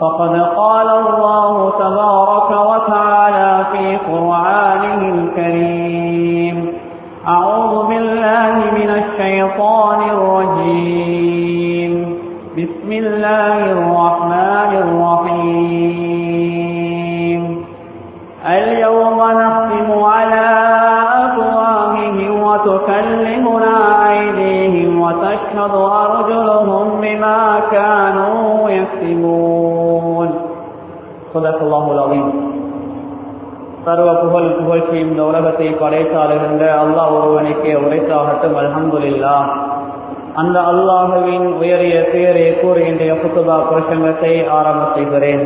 فقد قال الله تبارك وتعالى في قرآنه الكريم أعوذ بالله من الشيطان الرجيم بسم الله الرحمن الرحيم اليوم نختم على أفواههم وتكلمنا أيديهم وتشهد أرجلهم بما كانوا يكسبون صدق الله العظيم சர்வ புகழ் புகழ்ச்சி இந்த உலகத்தை படைத்தாளுகின்ற அல்லாஹ் ஒருவனுக்கே உரைத்தாகட்டும் அல்ஹம்துலில்லா அந்த அல்லாஹுவின் உயரிய பெயரை கூறுகின்ற புத்துபா பிரசங்கத்தை ஆரம்ப செய்கிறேன்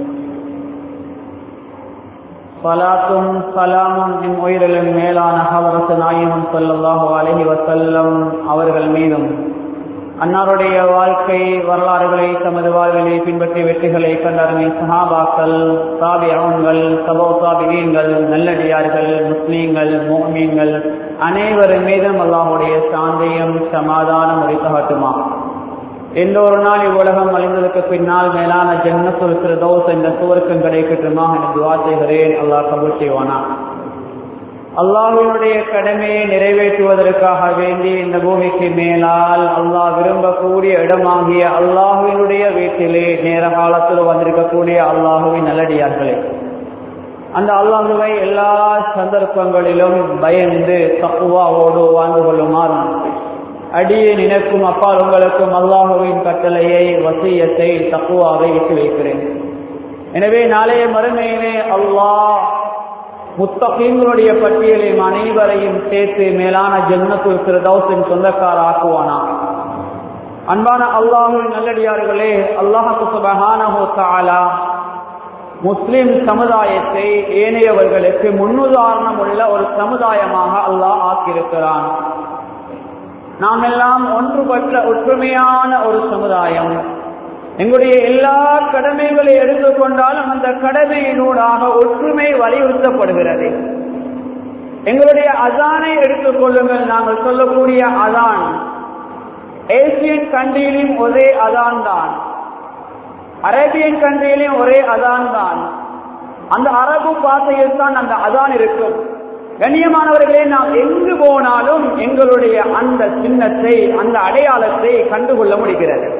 சலாத்தும் சலாமும் என் உயிரிலும் மேலான ஹவரசு நாயகம் சொல்லல்லாஹு அலஹி வசல்லம் அவர்கள் மீதும் அன்னாருடைய வாழ்க்கை வரலாறுகளை தமது வாழ்விலை பின்பற்றி வெற்றிகளை கண்டறிமை சஹாபாக்கள் சாபியங்கள் சபோ சாபியங்கள் நல்லடியார்கள் முஸ்லீம்கள் மோமீன்கள் அனைவரும் மீதும் அல்லாஹுடைய சாந்தியம் சமாதானம் உரைத்தகட்டுமா எந்த ஒரு நாள் இவ்வுலகம் அழிந்ததற்கு பின்னால் மேலான ஜன்னத்துல் பிரதோஸ் என்ற சுவர்க்கம் கிடைக்கட்டுமா என துவா செய்கிறேன் அல்லாஹ் கபூல் செய்வானா அல்லாஹினுடைய கடமையை நிறைவேற்றுவதற்காக வேண்டி இந்த பூமிக்கு மேலால் அல்லாஹ் விரும்பக்கூடிய இடமாகிய அல்லாஹுவினுடைய வீட்டிலே நேர காலத்தில் வந்திருக்கக்கூடிய அல்லாஹுவின் நல்லடியார்களே அந்த அல்லாஹுவை எல்லா சந்தர்ப்பங்களிலும் பயந்து தப்புவாவோடு வாழ்ந்து கொள்ளுமாறும் அடியே நினைக்கும் அப்பால் உங்களுக்கும் அல்லாஹுவின் கட்டளையை வசியத்தை தப்புவாவை விட்டு வைக்கிறேன் எனவே நாளைய மறுமையிலே அல்லாஹ் முத்தகீங்களுடைய பட்டியலையும் அனைவரையும் சேர்த்து மேலான ஜன்னத்துல் பிரதௌசின் சொந்தக்கார ஆக்குவானா அன்பான அல்லாஹுவின் நல்லடியார்களே அல்லாஹு சுபஹானஹு தஆலா முஸ்லிம் சமுதாயத்தை ஏனையவர்களுக்கு முன்னுதாரணம் உள்ள ஒரு சமுதாயமாக அல்லாஹ் ஆக்கியிருக்கிறான் நாம் எல்லாம் ஒன்றுபட்ட ஒற்றுமையான ஒரு சமுதாயம் எங்களுடைய எல்லா கடமைகளை எடுத்துக்கொண்டாலும் அந்த கடமையினூடாக ஒற்றுமை வலியுறுத்தப்படுகிறது எங்களுடைய அதானை எடுத்துக்கொள்ளுங்கள் நாங்கள் சொல்லக்கூடிய அதான் ஏசியன் கண்ட்ரியிலும் ஒரே அதான் தான் அரேபியன் கண்ட்ரியிலும் ஒரே அதான் தான் அந்த அரபு பாசையில் தான் அந்த அதான் இருக்கும் கண்ணியமானவர்களே நாம் எங்கு போனாலும் எங்களுடைய அந்த சின்னத்தை அந்த அடையாளத்தை கண்டுகொள்ள முடிகிறது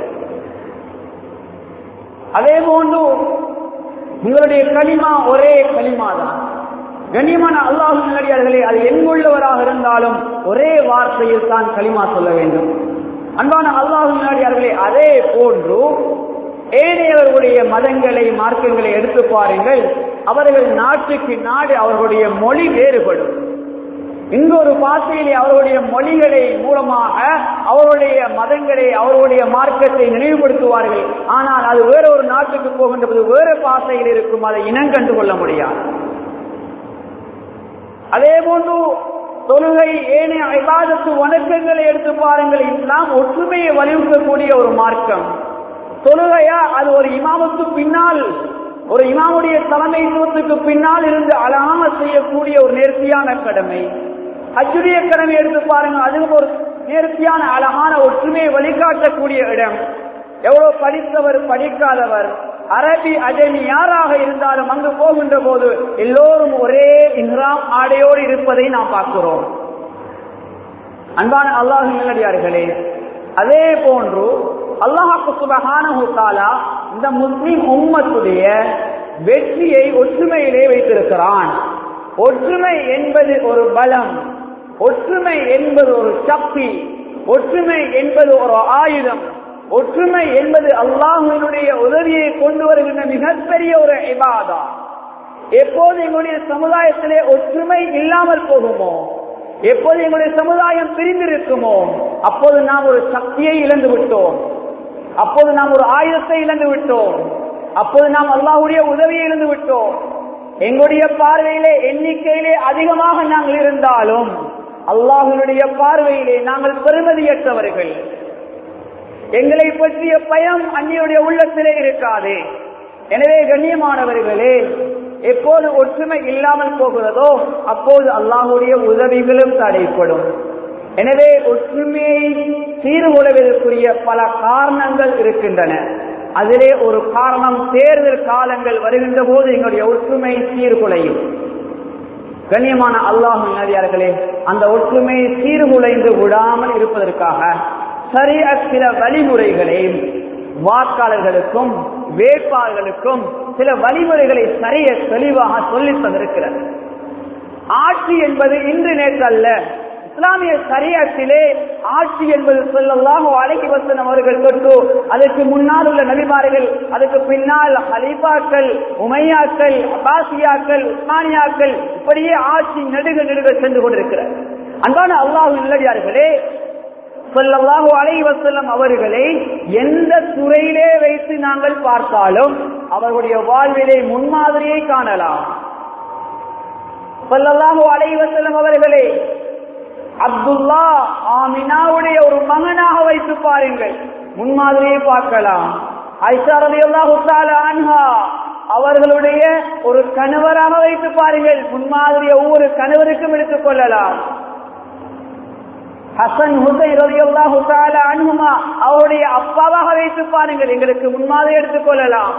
அதே போன்று உங்களுடைய களிமா ஒரே களிமா தான் கண்ணியமான அல்லாஹு நல்லடியார்களே அது எங்குள்ளவராக இருந்தாலும் ஒரே வார்த்தையில் தான் களிமா சொல்ல வேண்டும் அன்பான அல்லாஹு நல்லடியார்களே அதே போன்று ஏனையவர்களுடைய மதங்களை மார்க்கங்களை எடுத்து பாருங்கள் அவர்கள் நாட்டுக்கு நாடு அவர்களுடைய மொழி வேறுபடும் இங்கு ஒரு பாசையிலே அவருடைய மொழிகளை மூலமாக அவருடைய மதங்களை அவருடைய மார்க்கத்தை நினைவுபடுத்துவார்கள் ஆனால் அது வேற ஒரு நாட்டுக்கு போகின்ற போது வேறு பாசையில் இருக்கும் அதை இனங்கண்டு கொள்ள முடியாது அதே போன்று தொழுகை ஏனைய ஐபாதத்து வணக்கங்களை எடுத்து பாருங்கள் இஸ்லாம் ஒற்றுமையை வலியுறுத்தக்கூடிய ஒரு மார்க்கம் தொழுகையா அது ஒரு இமாமுக்கு பின்னால் ஒரு இமாமுடைய தலைமைத்துவத்துக்கு பின்னால் இருந்து அழகாக செய்யக்கூடிய ஒரு நேர்த்தியான கடமை அச்சுடைய கடமை எடுத்து பாருங்க அதுவும் ஒரு நேர்த்தியான அழகான ஒற்றுமையை வழிகாட்டக்கூடிய இடம் எவ்வளவு படித்தவர் படிக்காதவர் அரபி அஜமி யாராக இருந்தாலும் அங்கு போகின்ற போது எல்லோரும் ஒரே இன்றாம் ஆடையோடு இருப்பதை நாம் பார்க்கிறோம் அன்பான அல்லாஹு நல்லடியார்களே அதே போன்று அல்லாஹாக்கு சுபகானஹு தாலா இந்த முஸ்லிம் உம்மத்துடைய வெற்றியை ஒற்றுமையிலே வைத்திருக்கிறான் ஒற்றுமை என்பது ஒரு பலம் ஒற்றுமை என்பது ஒரு சக்தி ஒற்றுமை என்பது ஒரு ஆயுதம் ஒற்றுமை என்பது அல்லாஹுவினுடைய உதவியை கொண்டு வருகின்ற மிகப்பெரிய ஒரு இபாதா எப்போது எங்களுடைய சமுதாயத்திலே ஒற்றுமை இல்லாமல் போகுமோ எப்போது எங்களுடைய சமுதாயம் பிரிந்திருக்குமோ அப்போது நாம் ஒரு சக்தியை இழந்து விட்டோம் அப்போது நாம் ஒரு ஆயுதத்தை இழந்து விட்டோம் அப்போது நாம் அல்லாஹுடைய உதவியை இழந்து விட்டோம் எங்களுடைய பார்வையிலே எண்ணிக்கையிலே அதிகமாக நாங்கள் இருந்தாலும் அல்லாஹுடைய பார்வையிலே நாங்கள் பெருமதியற்றவர்கள் எங்களை பற்றிய பயம் அந்நியுடைய உள்ளத்திலே இருக்காது எனவே கண்ணியமானவர்களே எப்போது ஒற்றுமை இல்லாமல் போகிறதோ அப்போது அல்லாஹுடைய உதவிகளும் தடைப்படும் எனவே ஒற்றுமையை சீர்குலைவதற்குரிய பல காரணங்கள் இருக்கின்றன அதிலே ஒரு காரணம் தேர்தல் காலங்கள் வருகின்ற போது எங்களுடைய ஒற்றுமை சீர்குலையும் கண்ணியமான அல்லாஹ் நடிகார்களே அந்த ஒற்றுமை சீர்குலைந்து விடாமல் இருப்பதற்காக சரிய சில வழிமுறைகளை வாக்காளர்களுக்கும் வேட்பாளர்களுக்கும் சில வழிமுறைகளை சரிய தெளிவாக சொல்லித் தந்திருக்கிறது ஆட்சி என்பது இன்று நேற்று அல்ல இஸ்லாமிய சரியத்திலே ஆட்சி என்பது சொல்லலாம் அழகி வசனம் அவர்கள் தொட்டு அதற்கு முன்னால் உள்ள நபிமார்கள் அதுக்கு பின்னால் ஹலீஃபாக்கள் உமையாக்கள் அபாசியாக்கள் உஸ்மானியாக்கள் இப்படியே ஆட்சி நெடுக நெடுக சென்று கொண்டிருக்கிறார் அன்பான அல்லாஹு இல்லடியார்களே சொல்லல்லாஹு அலைஹி வஸல்லம் அவர்களை எந்த துறையிலே வைத்து நாங்கள் பார்த்தாலும் அவர்களுடைய வாழ்விலே முன்மாதிரியை காணலாம் சொல்லல்லாஹு அலைஹி வஸல்லம் அவர்களே அப்துல்லா ஆமினாவுடைய ஒரு மகனாக வைத்து பாருங்கள் முன்மாதிரியை பார்க்கலாம் ஐஷா ரலியல்லாஹு தஆலா அன்ஹா அவர்களுடைய ஒரு கணவராக வைத்து பாருங்கள் முன்மாதிரியை ஒவ்வொரு கணவருக்கும் எடுத்துக் கொள்ளலாம் ஹசன் ஹுசைன் ரலியல்லாஹு தஆலா அன்ஹுமா அவருடைய அப்பாவாக வைத்து பாருங்கள் எங்களுக்கு முன்மாதிரி எடுத்துக் கொள்ளலாம்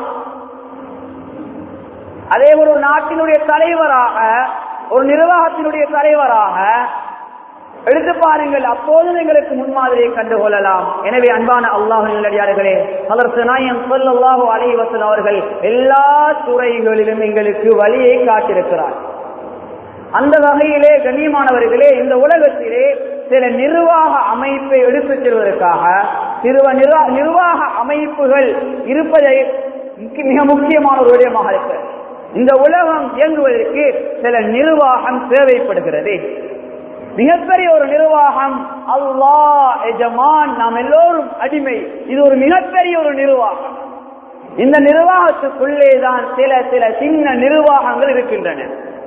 அதே ஒரு நாட்டினுடைய தலைவராக ஒரு நிர்வாகத்தினுடைய தலைவராக எடுத்து பாருங்கள் அப்போது எங்களுக்கு முன்மாதிரியை கண்டுகொள்ளலாம் எனவே அன்பான அல்லாஹ் நல்லடியார்களே அதற்கு நாயம் சொல்லல்லாஹு அலைவசன் அவர்கள் எல்லா துறைகளிலும் எங்களுக்கு வழியை காட்டிருக்கிறார் அந்த வகையிலே கண்ணியமானவர்களே இந்த உலகத்திலே சில நிர்வாக அமைப்பை எடுத்துச் செல்வதற்காக சிறுவ நிர்வாக அமைப்புகள் இருப்பதை மிக முக்கியமான ஒரு விடயமாக இருக்கிறது இந்த உலகம் இயங்குவதற்கு சில நிர்வாகம் தேவைப்படுகிறது மிகப்பெரிய ஒரு நிர்வாகம் அல்லாஹ் எஜமான் நாம் எல்லோரும் அடிமை இது ஒரு மிகப்பெரிய ஒரு நிர்வாகம் இந்த நிர்வாகத்துக்குள்ளே தான் சில சில சின்ன நிர்வாகங்கள் இருக்கின்றன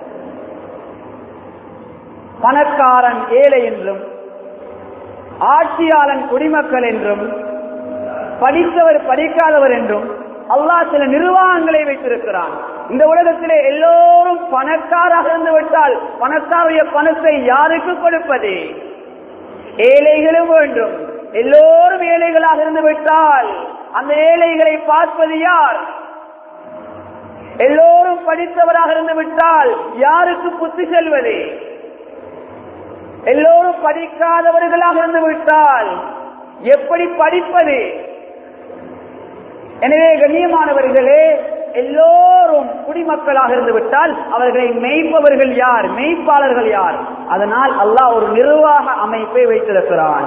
பணக்காரன் ஏழை என்றும் ஆட்சியாளன் குடிமக்கள் என்றும் படித்தவர் படிக்காதவர் என்றும் அல்லாஹ் சில நிர்வாகங்களை வைத்திருக்கிறான் இந்த உலகத்திலே எல்லோரும் பணக்காராக இருந்து விட்டால் பணக்காரைய பணத்தை யாருக்கு கொடுப்பது ஏழைகளும் வேண்டும் எல்லோரும் ஏழைகளாக இருந்து விட்டால் அந்த ஏழைகளை பார்ப்பது யார் எல்லோரும் படித்தவராக இருந்து விட்டால் யாருக்கு புத்தி செல்வது எல்லோரும் படிக்காதவர்களாக இருந்து விட்டால் எப்படி படிப்பது எனவே கண்ணியமானவர்களே எல்லோரும் குடிமக்களாக இருந்து விட்டால் அவர்களை மெய்ப்பவர்கள் யார் மெய்ப்பாளர்கள் யார் அதனால் அல்லாஹ் ஒரு நிர்வாக அமைப்பை வைத்திருக்கிறான்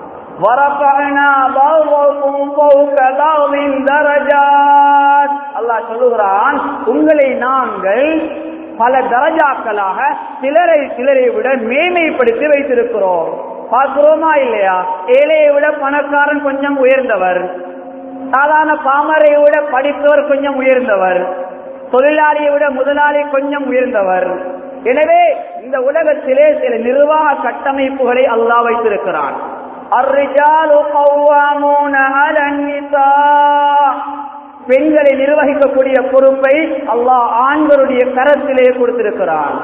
அல்லாஹ் சொல்லுகிறான் உங்களை நாங்கள் பல தரஜாக்களாக சிலரை சிலரை விட மேன்மைப்படுத்தி வைத்திருக்கிறோம் பார்க்கிறோமா இல்லையா ஏழையை விட பணக்காரன் கொஞ்சம் உயர்ந்தவர் சாதாரண பாமரை விட படித்தவர் கொஞ்சம் உயர்ந்தவர் தொழிலாளியை விட முதலாளி கொஞ்சம் உயர்ந்தவர் எனவே இந்த உலகத்திலே சில நிர்வாக கட்டமைப்புகளை அல்லாஹ் வைத்திருக்கிறான் பெண்களை நிர்வகிக்கக்கூடிய பொறுப்பை அல்லாஹ் ஆண்களுடைய கரத்திலே கொடுத்திருக்கிறான்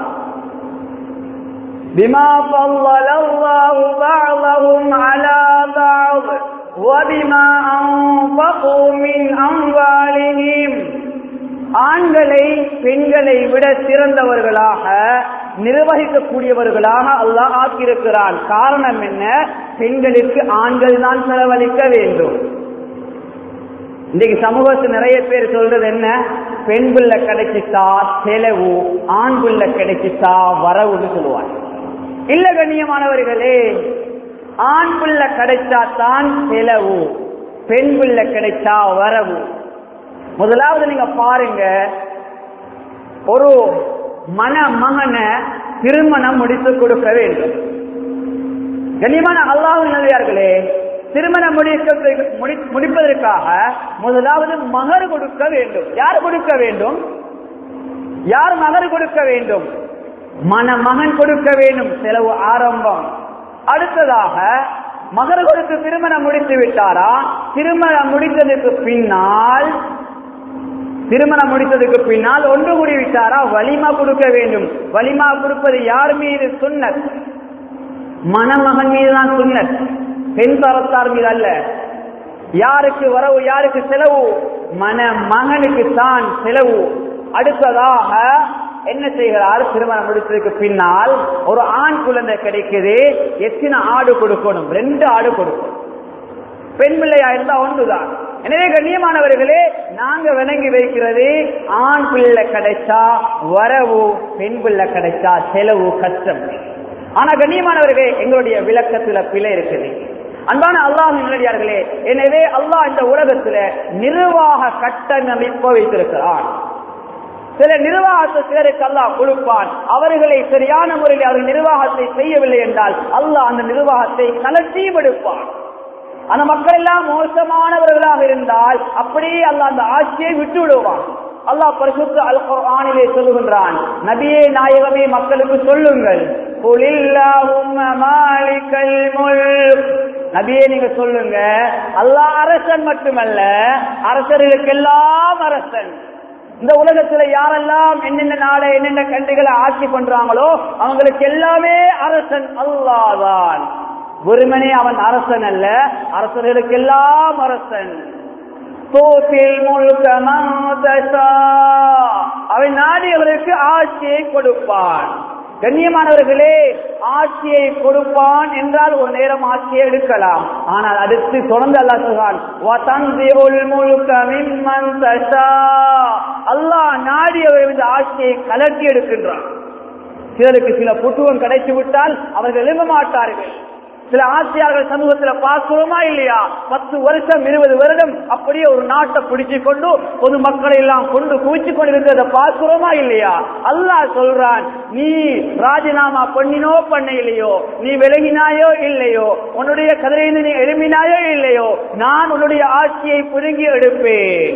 بما فضل الله بعضهم على بعض وبما أنفقوا من أموالهم ஆண்களை பெண்களை விட சிறந்தவர்களாக நிர்வகிக்கக்கூடியவர்களாக அல்லாஹ் ஆக்கியிருக்கிறான் காரணம் என்ன பெண்களுக்கு ஆண்கள் தான் செலவழிக்க வேண்டும் இன்னைக்கு சமூகத்தில் நிறைய பேர் சொல்றது என்ன பெண் பிள்ளை கிடைச்சிட்டா செலவு ஆண் பிள்ளை கிடைச்சிட்டா வரவுன்னு சொல்லுவாங்க இல்ல கண்ணியமானவர்களே ஆண் பிள்ளை கிடைச்சா தான் செலவு பெண் பிள்ளை கிடைச்சா வரவு முதலாவது நீங்க பாருங்க ஒரு மன மகனை திருமணம் முடித்து கொடுக்க வேண்டும் கண்ணியமான அல்லாஹ் நல்லியார்களே திருமணம் முடிக்க முடிப்பதற்காக முதலாவது மகர் கொடுக்க வேண்டும் யார் கொடுக்க வேண்டும் யார் மகர் கொடுக்க வேண்டும் மணமகன் கொடுக்க வேண்டும் செலவு ஆரம்பம் அடுத்ததாக மகர் கொடுத்து திருமணம் முடித்து விட்டாரா திருமணம் முடித்ததுக்கு பின்னால் திருமணம் முடித்ததுக்கு பின்னால் ஒன்று கூடி விட்டாரா வலிமா கொடுக்க வேண்டும் வலிமா கொடுப்பது யார் மீது சுன்னத் மணமகன் மீது தான் சுன்னத் பெண் தரத்தார் மீது அல்ல யாருக்கு வரவு யாருக்கு செலவு மன மகனுக்கு தான் செலவு அடுத்ததாக என்ன செய்கிறார் திருமணம் முடித்ததுக்கு பின்னால் ஒரு ஆண் குழந்தை கிடைக்குது எத்தனை ஆடு கொடுக்கணும் ரெண்டு ஆடு கொடுக்கணும் பெண் பிள்ளையா இருந்தா ஒன்றுதான் எனவே கண்ணியமானவர்களே நாங்க விளங்கி வைக்கிறது ஆண் பிள்ளை கிடைச்சா வரவு பெண் பிள்ளை கிடைச்சா செலவு கஷ்டம் ஆனா கண்ணியமானவர்களே எங்களுடைய விளக்கத்துல பிழை இருக்குது அன்பான அல்லாஹ் நல்லடியார்களே எனவே அல்லாஹ் இந்த உலகத்துல நிர்வாக கட்டமைப்பை வைத்திருக்கிறான் சில நிர்வாகத்தை சிலருக்கு அல்லாஹ் கொடுப்பான் அவர்களை சரியான முறையில் அவர்கள் நிர்வாகத்தை செய்யவில்லை என்றால் அல்லாஹ் அந்த நிர்வாகத்தை கலட்டியும் எடுப்பான் அந்த மக்கள் எல்லாம் மோசமானவர்களாக இருந்தால் அப்படியே அல்லாஹ் அந்த ஆட்சியை விட்டு விடுவான் அல்லாஹ் பரிசுத்த அல் குர்ஆனிலே சொல்லுகின்றான் நபியே நாயகமே மக்களுக்கு சொல்லுங்கள் குலில்லாஹும்ம மாலிகல் முல்க் நபியே நீங்க சொல்லுங்க அல்லாஹ் அரசன் மட்டுமல்ல அரசர்களுக்கெல்லாம் அரசன் இந்த உலகத்துல யாரெல்லாம் என்னென்ன நாடை என்னென்ன கண்ட்ரிகளை ஆட்சி பண்றாங்களோ அவங்களுக்கு எல்லாமே அரசன் அல்லாதான் வெறுமனே அவன் அரசன் அல்ல அரசர்களுக்கெல்லாம் அரசன் தோப்பில் முழுக்க அவன் நாடியவருக்கு ஆட்சியை கொடுப்பான் கண்ணியமானவர்களே ஆட்சியை கொடுப்பான் என்றால் ஒரு நேரம் ஆட்சியை எடுக்கலாம் ஆனால் அடுத்து தொடர்ந்து அல்லா சொல்றான் அல்லாஹ் நாடியவர் இந்த ஆட்சியை கலட்டி எடுக்கின்றான் சிலருக்கு சில புத்துவம் கிடைத்து விட்டால் அவர்கள் எழுத மாட்டார்கள் சில ஆட்சியாளர்கள் சமூகத்துல பார்க்கிறோமா இல்லையா பத்து வருஷம் இருபது வருடம் அப்படியே ஒரு நாட்டை பிடிச்சு கொண்டு பொதுமக்களை எல்லாம் கொண்டு குவிச்சு கொண்டிருக்கிறத பார்க்கிறோமா இல்லையா அல்லாஹ் சொல்றான் நீ ராஜினாமா பண்ணினோ பண்ண இல்லையோ நீ விலகினாயோ இல்லையோ உன்னுடைய கதிரையிலிருந்து நீ எழுப்பினாயோ இல்லையோ நான் உன்னுடைய ஆட்சியை பிடுங்கி எடுப்பேன்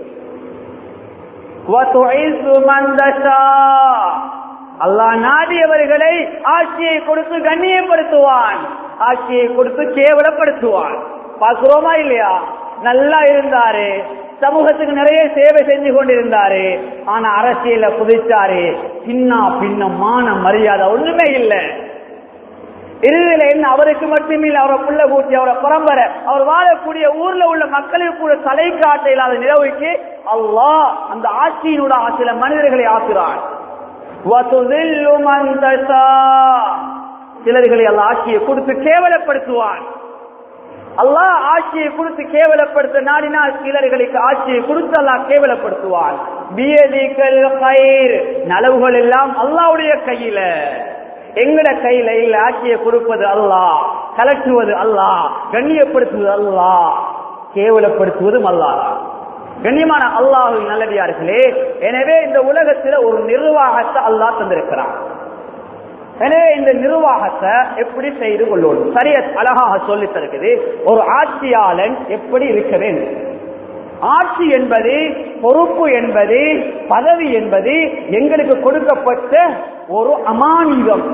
அல்லாஹ் நாடியவர்களை ஆட்சியை கொடுத்து கண்ணியப்படுத்துவான் ஆட்சியை கொடுத்து கேவலப்படுத்துவான் பார்க்கிறோமா இல்லையா நல்லா இருந்தாரு சமூகத்துக்கு நிறைய சேவை செஞ்சு கொண்டிருந்தாரு ஆனா அரசியல குதிச்சாரு சின்ன பின்ன மான மரியாதை ஒண்ணுமே இல்லை இறுதியில என்ன அவருக்கு மட்டுமில்லை அவரை புள்ள கூட்டி அவரை பரம்பரை அவர் வாழக்கூடிய ஊர்ல உள்ள மக்களுக்கு கூட தலை காட்ட இல்லாத நிலவுக்கு அல்லாஹ் அந்த ஆட்சியினோட சில மனிதர்களை ஆக்குறான் சிலர்களை அல்ல ஆட்சியை கொடுத்து கேவலப்படுத்துவான் அல்லாஹ் ஆட்சியை கொடுத்து கேவலப்படுத்த நாடினால் சிலர்களுக்கு ஆட்சியை கொடுத்து அல்லாஹ் கேவலப்படுத்துவான் நலவுகள் எல்லாம் அல்லாவுடைய கையில எங்கட கையில இல்ல ஆட்சியை கொடுப்பது அல்லாஹ் கலட்டுவது அல்லாஹ் கண்ணியப்படுத்துவது அல்லாஹ் கேவலப்படுத்துவதும் அல்லாஹ் கண்ணியமான அல்லாஹு நல்லடியார்களே எனவே இந்த உலகத்தில் ஒரு நிர்வாகத்தை அல்லாஹ் தந்திருக்கிறான் எனவே இந்த நிர்வாகத்தை எப்படி செய்து கொள்ளணும் சரிய அழகாக சொல்லி தருகிறது ஒரு ஆட்சியாளன் எப்படி இருக்க வேண்டும் ஆட்சி என்பது பொறுப்பு என்பது பதவி என்பது எங்களுக்கு கொடுக்கப்பட்ட ஒரு அமானிதம்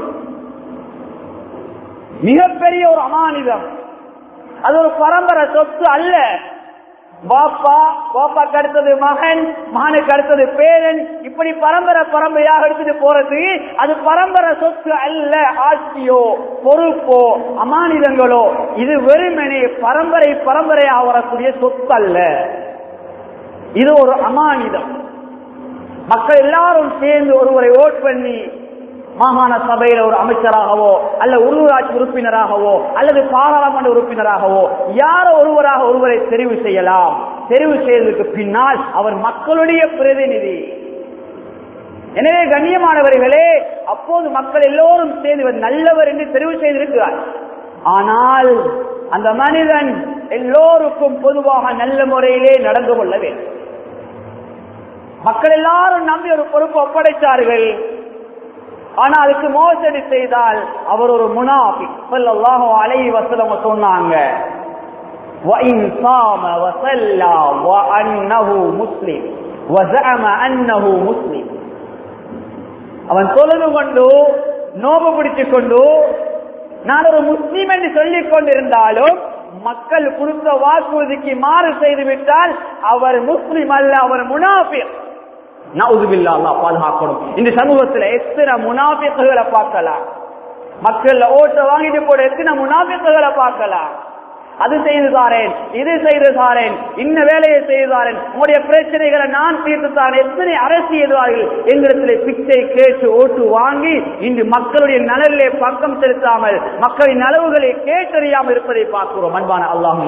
மிகப்பெரிய ஒரு அமானிதம் அது ஒரு பரம்பரை சொத்து அல்ல பாப்பா பாப்பாக்கு அடுத்தது மகன் மகனுக்கு அடுத்தது பேரன் இப்படி பரம்பரை பரம்பரையாக எடுத்துட்டு போறது அது பரம்பரை சொத்து அல்ல ஆட்சியோ பொறுப்போ அமானிதங்களோ இது வெறுமனே பரம்பரை பரம்பரையாக வரக்கூடிய சொத்து அல்ல இது ஒரு அமானிதம் மக்கள் எல்லாரும் சேர்ந்து ஒருவரை ஓட் பண்ணி மாகாண சபையில ஒரு அமைச்சராகவோ அல்ல உள்ளூராட்சி உறுப்பினராகவோ அல்லது பாராளுமன்ற உறுப்பினராகவோ யாரோ ஒருவராக ஒருவரை தெரிவு செய்யலாம் தெரிவு செய்ததுக்கு பின்னால் அவர் மக்களுடைய பிரதிநிதி எனவே கண்ணியமானவர்களே அப்போது மக்கள் எல்லோரும் சேர்ந்து இவர் நல்லவர் என்று தெரிவு செய்திருக்கிறார் ஆனால் அந்த மனிதன் எல்லோருக்கும் பொதுவாக நல்ல முறையிலே நடந்து கொள்ள வேண்டும் மக்கள் எல்லாரும் நம்பி ஒரு பொறுப்பு ஒப்படைத்தார்கள் ஆனா அதுக்கு மோசடி செய்தால் அவர் ஒரு முனாஃபி ஸல்லல்லாஹு அலைஹி வஸல்லம் சொன்னாங்க وَإِنْ صَامَ وَصَلَّى وَأَنَّهُ مُسْلِمٌ وَزَعَمَ أَنَّهُ مُسْلِمٌ அவன் தொழுது கொண்டு நோபு பிடிச்சு கொண்டு நான் ஒரு முஸ்லீம் என்று சொல்லிக் கொண்டிருந்தாலும் மக்கள் கொடுத்த வாக்குறுதிக்கு மாறு செய்து விட்டால் அவர் முஸ்லிம் அல்ல அவர் முனாஃபிக் நவுதுபில்லா அல்லாஹ் பாதுகாக்கணும் இந்த சமூகத்துல எத்தனை முனாபிக்குகளை பார்க்கலாம் மக்கள் ஓட்ட வாங்கிட்டு போட எத்தனை முனாபிக்குகளை பார்க்கலாம் அது செய்து தாரேன் இது செய்து தாரேன் இன்ன வேலையை செய்து தாரேன் உங்களுடைய பிரச்சனைகளை நான் தீர்த்து தாரேன் எத்தனை அரசு எதுவார்கள் எங்களிடத்திலே பிச்சை கேட்டு ஓட்டு வாங்கி இன்று மக்களுடைய நலனிலே பக்கம் செலுத்தாமல் மக்களின் நலவுகளை கேட்டறியாமல் இருப்பதை பார்க்கிறோம் அன்பான அல்லாஹ்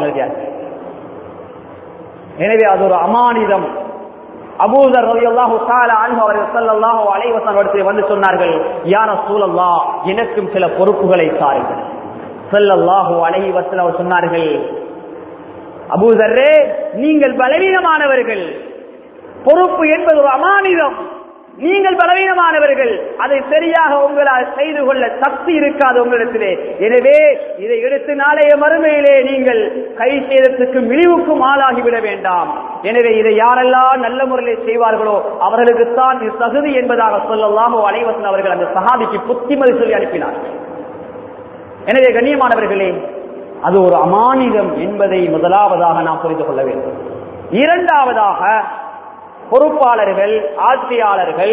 எனவே அது ஒரு அமானிதம் அபூதர் ரலியல்லாஹு தஆலா அன்ஹு அவர்கள் ஸல்லல்லாஹு அலைஹி வஸல்லம் இடத்தில் வந்து சொன்னார்கள் யா ரசூலல்லாஹ் எனக்கும் சில பொறுப்புகளை தாருங்கள் ஸல்லல்லாஹு அலைஹி வஸல்லம் அவர் சொன்னார்கள் அபூதர்ரே நீங்கள் பலவீனமானவர்கள் பொறுப்பு என்பது ஒரு அமானிதம் நீங்கள் பலவீனமானவர்கள் அதை சரியாக உங்களால் செய்து கொள்ள சக்தி இருக்காது உங்களிடத்திலே எனவே இதை எடுத்து நாளைய மறுமையிலே நீங்கள் கை சேதத்துக்கு மிழிவுக்கும் ஆளாகிவிட வேண்டாம் எனவே இதை யாரெல்லாம் நல்ல முறையில் செய்வார்களோ அவர்களுக்குத்தான் இது தகுதி என்பதாக சொல்லலாம் அனைவசன் அவர்கள் அந்த சஹாபிக்கு புத்திமதி சொல்லி அனுப்பினார் எனவே கண்ணியமானவர்களே அது ஒரு அமானிதம் என்பதை முதலாவதாக நாம் புரிந்து கொள்ள வேண்டும் இரண்டாவதாக பொறுப்பாளர்கள் ஆட்சியாளர்கள்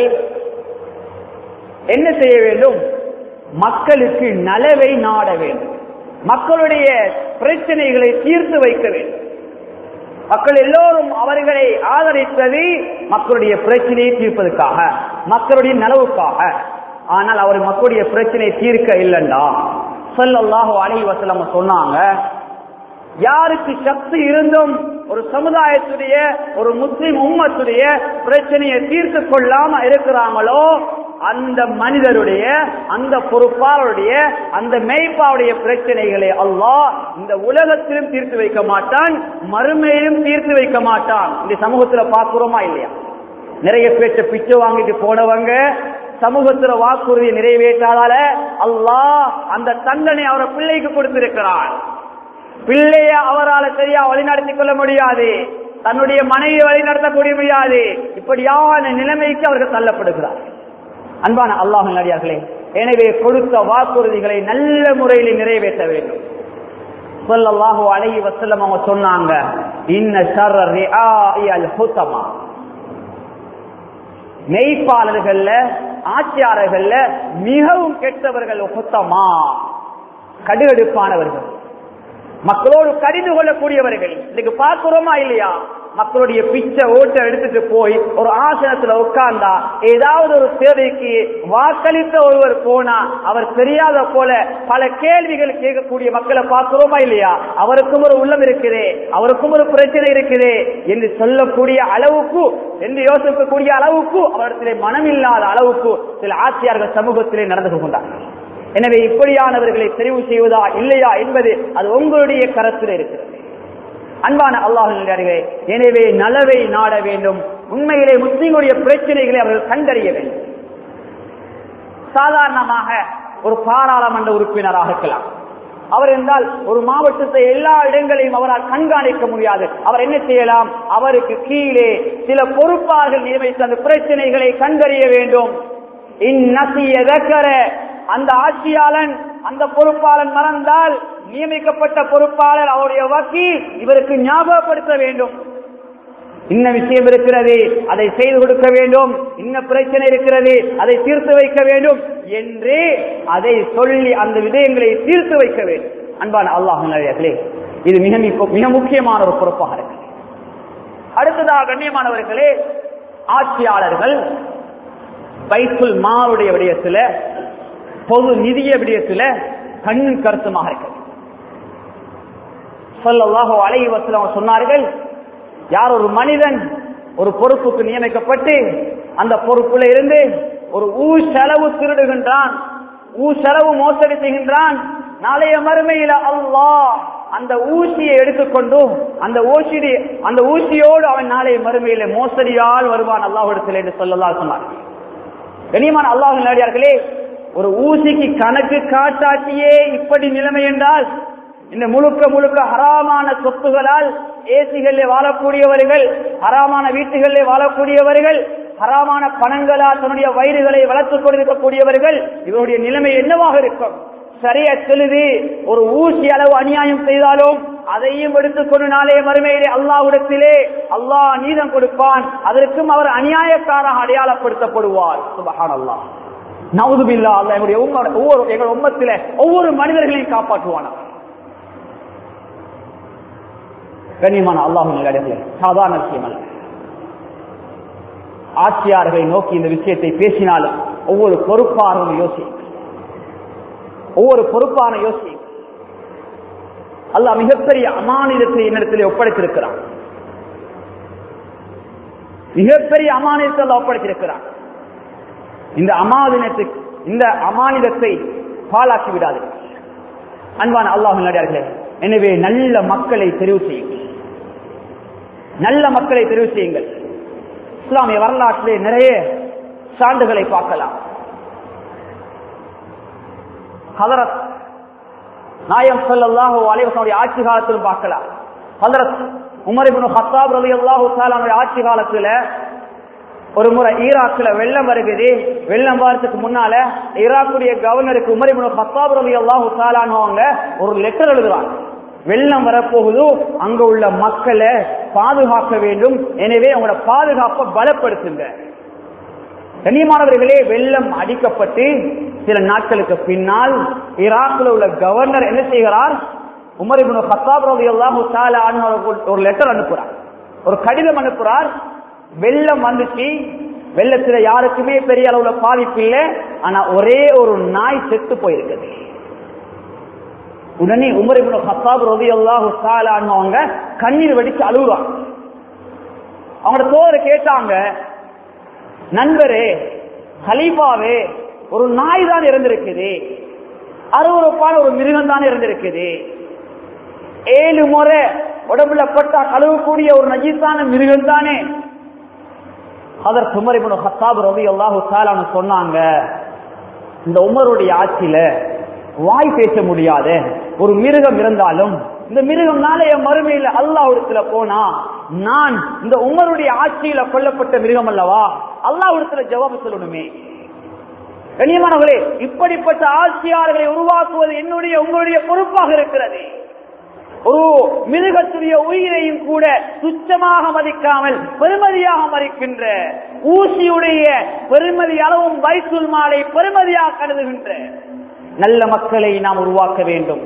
என்ன செய்ய வேண்டும் மக்களுக்கு நலவை நாட வேண்டும் மக்களுடைய பிரச்சனைகளை தீர்த்து வைக்க வேண்டும் மக்கள் எல்லோரும் அவர்களை ஆதரித்தது மக்களுடைய பிரச்சனையை தீர்ப்பதற்காக மக்களுடைய நலவுக்காக ஆனால் அவர் மக்களுடைய பிரச்சனையை தீர்க்க இல்லைண்டா சொல்லல்லாஹோ அலைஹி வஸல்லம் சொன்னாங்க யாருக்கு சக்தி இருந்தும் ஒரு சமுதாயத்துடைய ஒரு முஸ்லிம் உம்மத்துடைய பிரச்சனையை தீர்த்து கொள்ளாம இருக்கிறாங்களோ அந்த மனிதருடைய அந்த பொறுப்பாளருடைய அந்த மெய்ப்பாவுடைய பிரச்சனைகளை அல்லாஹ் இந்த உலகத்திலும் தீர்த்து வைக்க மாட்டான் மறுமையிலும் தீர்த்து வைக்க மாட்டான் இந்த சமூகத்துல பார்க்கிறோமா இல்லையா நிறைய பேச்ச பிச்சை வாங்கிட்டு போனவங்க சமூகத்துல வாக்குறுதியை நிறைவேற்றாதால அல்லாஹ் அந்த தண்டனை அவரை பிள்ளைக்கு கொடுத்திருக்கிறான் பிள்ளைய அவரால் சரியா வழிநடத்திக் கொள்ள முடியாது தன்னுடைய மனைவியை வழிநடத்தக்கூடிய முடியாது இப்படியான நிலைமைக்கு அவர்கள் தள்ளப்படுகிறார் அன்பான அல்லாஹ் நடிகார்களே எனவே கொடுத்த வாக்குறுதிகளை நல்ல முறையில் நிறைவேற்ற வேண்டும் சொல்லல்லாஹு அலைஹி வஸல்லம் அவங்க சொன்னாங்க இன்ன ஷர்ர ரிஆஇ அல் ஹுதமா மெய்ப்பாளர்கள்ல ஆட்சியாளர்கள்ல மிகவும் கெட்டவர்கள் ஹுத்தமா கடுகடுப்பானவர்கள் மக்களோடு கடிந்து கொள்ளக்கூடியவர்கள் இன்னைக்கு பார்க்கிறோமா இல்லையா மக்களுடைய பிச்சை ஓட்ட எடுத்துட்டு போய் ஒரு ஆசனத்துல உட்கார்ந்தா ஏதாவது ஒரு தேவைக்கு வாக்களித்த ஒருவர் போனா அவர் தெரியாத போல பல கேள்விகள் கேட்கக்கூடிய மக்களை பார்க்கிறோமா இல்லையா அவருக்கும் ஒரு உள்ளம் இருக்குதே அவருக்கும் ஒரு பிரச்சனை இருக்குதே என்று சொல்லக்கூடிய அளவுக்கு என்று யோசிக்கக்கூடிய அளவுக்கு அவரிடத்திலே மனமில்லாத அளவுக்கு சில ஆட்சியார்கள் சமூகத்திலே நடந்து கொண்டார்கள் எனவே இப்படியானவர்களை தெரிவு செய்வதா இல்லையா என்பது அது உங்களுடைய கரத்தில் இருக்கிறது அன்பான அல்லாஹே எனவே நலவை நாட வேண்டும் உண்மையிலே முஸ்லிம்களுடைய பிரச்சனைகளை அவர்கள் கண்டறிய வேண்டும் சாதாரணமாக ஒரு பாராளுமன்ற உறுப்பினராக இருக்கலாம் அவர் என்றால் ஒரு மாவட்டத்தை எல்லா இடங்களையும் அவரால் கண்காணிக்க முடியாது அவர் என்ன செய்யலாம் அவருக்கு கீழே சில பொறுப்பாளர்கள் நியமித்து அந்த பிரச்சனைகளை கண்டறிய வேண்டும் இந்நசிய அந்த ஆட்சியாளன் அந்த பொறுப்பாளன் மறந்தால் நியமிக்கப்பட்ட பொறுப்பாளர் அவருடைய வக்கீல் இவருக்கு ஞாபகப்படுத்த வேண்டும் இன்ன விஷயம் இருக்கிறது அதை செய்து கொடுக்க வேண்டும் இன்ன பிரச்சனை இருக்கிறது அதை தீர்த்து வைக்க வேண்டும் என்று அதை சொல்லி அந்த விடயங்களை தீர்த்து வைக்க வேண்டும் அன்பான அல்லாஹ் நல்லே இது மிக மிக முக்கியமான ஒரு பொறுப்பாக இருக்கு அடுத்ததாக கண்ணியமானவர்களே ஆட்சியாளர்கள் பைத்துல் மாவுடைய விடயத்துல பொது நிதிய விடயத்துல கண்ணும் கருத்துமாக இருக்கிறது சொல்லல்லாஹோ அலை வசலம் சொன்னார்கள் யார் ஒரு மனிதன் ஒரு பொறுப்புக்கு நியமிக்கப்பட்டு அந்த பொறுப்புல இருந்து ஒரு ஊ செலவு திருடுகின்றான் ஊ செலவு மோசடி செய்கின்றான் நாளைய மறுமையில அல்லாஹ் அந்த ஊசியை எடுத்துக்கொண்டு அந்த ஊசி அந்த ஊசியோடு அவன் நாளைய மறுமையில மோசடியால் வருவான் அல்லாஹிடத்தில் என்று சொல்லலாம் சொன்னார் கனியமான அல்லாஹ் நாடியார்களே ஒரு ஊசிக்கு கணக்கு காட்டாட்டியே இப்படி நிலைமை என்றால் இந்த முழுக்க முழுக்க ஹராமான சொத்துகளால் ஏசிகளில் வாழக்கூடியவர்கள் ஹராமான வீட்டுகளில் வாழக்கூடியவர்கள் ஹராமான பணங்களால் தன்னுடைய வயிறுகளை வளர்த்துக் கொண்டிருக்கக்கூடியவர்கள் இவருடைய நிலைமை என்னவாக இருக்கும் சரிய செலுது ஒரு ஊசி அளவு அநியாயம் செய்தாலும் அதையும் எடுத்துக்கொண்டு நாளே மறுமையிலே அல்லாவிடத்திலே அல்லாஹ் நீதம் கொடுப்பான் அதற்கும் அவர் அநியாயக்காராக அடையாளப்படுத்தப்படுவார் சுபஹான் அல்லாஹ் நவுதுபில்லா அல்ல எங்களுடைய ஒவ்வொரு எங்கள் உம்மத்தில ஒவ்வொரு மனிதர்களையும் காப்பாற்றுவானார் கண்ணியமான அல்லாஹு நிலையர்களே சாதாரண விஷயம் அல்ல ஆட்சியார்களை நோக்கி இந்த விஷயத்தை பேசினாலும் ஒவ்வொரு பொறுப்பாரும் யோசி ஒவ்வொரு பொறுப்பான யோசி அல்லாஹ் மிகப்பெரிய அமானிதத்தை என்னிடத்திலே ஒப்படைத்திருக்கிறான் மிகப்பெரிய அமானிதத்தை அல்லாஹ் ஒப்படைத்திருக்கிறான் இந்த அமானிதத்துக்கு இந்த அமானிதத்தை பாழாக்கி விடாது அன்பான அல்லாஹ் நடிகார்களே எனவே நல்ல மக்களை தெரிவு செய்யுங்கள் நல்ல மக்களை தெரிவு செய்யுங்கள் இஸ்லாமிய வரலாற்றிலே நிறைய சான்றுகளை பார்க்கலாம் ஹதரத் நாயம் ஸல்லல்லாஹு அலைஹி வஸல்லம் ஆட்சி காலத்திலும் பார்க்கலாம் ஹதரத் உமர் இப்னு ஹத்தாப் ரலியல்லாஹு தஆலா ஆட்சி காலத்துல ஒரு முறை ஈராக்ல வெள்ளம் வருகுது வெள்ளம் வரதுக்கு முன்னால ஈராக்குடைய கவர்னருக்கு உமர் இப்னு ஹத்தாப் ரலியல்லாஹு தஆலா அவங்க ஒரு லெட்டர் எழுதுறாங்க வெள்ளம் வரப்போகுது அங்க உள்ள மக்களை பாதுகாக்க வேண்டும் எனவே அவங்களோட பாதுகாப்பை பலப்படுத்துங்க கண்ணியமானவர்களே வெள்ளம் அடிக்கப்பட்டு சில நாட்களுக்கு பின்னால் ஈராக்கில் உள்ள கவர்னர் என்ன செய்கிறார் உமர் இப்னு கத்தாப் ரலியல்லாஹு தஆலா அன்ஹு அவர்களுக்கு ஒரு லெட்டர் அனுப்புறார் ஒரு கடிதம் அனுப்புறார் வெள்ளம் வந்துச்சு வெள்ளத்துல யாருக்குமே பெரிய அளவுல பாதிப்பு இல்லை ஆனா ஒரே ஒரு நாய் செத்து போயிருக்குது உடனே உமர் இப்னு கத்தாப் ரலியல்லாஹு தஆலா அன்ஹு அவங்க கண்ணீர் வடிச்சு அழுகுறாங்க அவங்களோட தோழரை கேட்டாங்க நண்பரே ஹலீஃபாவே ஒரு நாய் தான் இருந்திருக்குது அருவறுப்பான ஒரு மிருகம் தான் இருந்திருக்குது ஏழு முறை உடம்புல பட்டா கழுவக்கூடிய ஒரு நஜீஸான மிருகம் தானே அதற்கு உமர் இப்னு ஹத்தாப் ரவி அல்லாஹு தாலான்னு சொன்னாங்க இந்த உமருடைய ஆட்சியில வாய் பேச முடியாத ஒரு மிருகம் இருந்தாலும் இந்த மிருகம் நாளைய மறுமையில அல்லாஹ்விடத்துல போனா நான் இந்த உமருடைய ஆட்சியில கொல்லப்பட்ட மிருகம் அல்லவா அல்லாஹ்விடத்துல ஜவாபு சொல்லணுமே கண்ணியமானவர்களே இப்படிப்பட்ட ஆட்சியாளர்களை உருவாக்குவது என்னுடைய உங்களுடைய பொறுப்பாக இருக்கிறது ஒரு மிருகத்துடைய உயிரையும் கூட துச்சமாக மதிக்காமல் பெருமதியாக மதிக்கின்ற ஊசியுடைய பெருமதி அளவும் வைசுல் மாலை பெருமதியாக கருதுகின்ற நல்ல மக்களை நாம் உருவாக்க வேண்டும்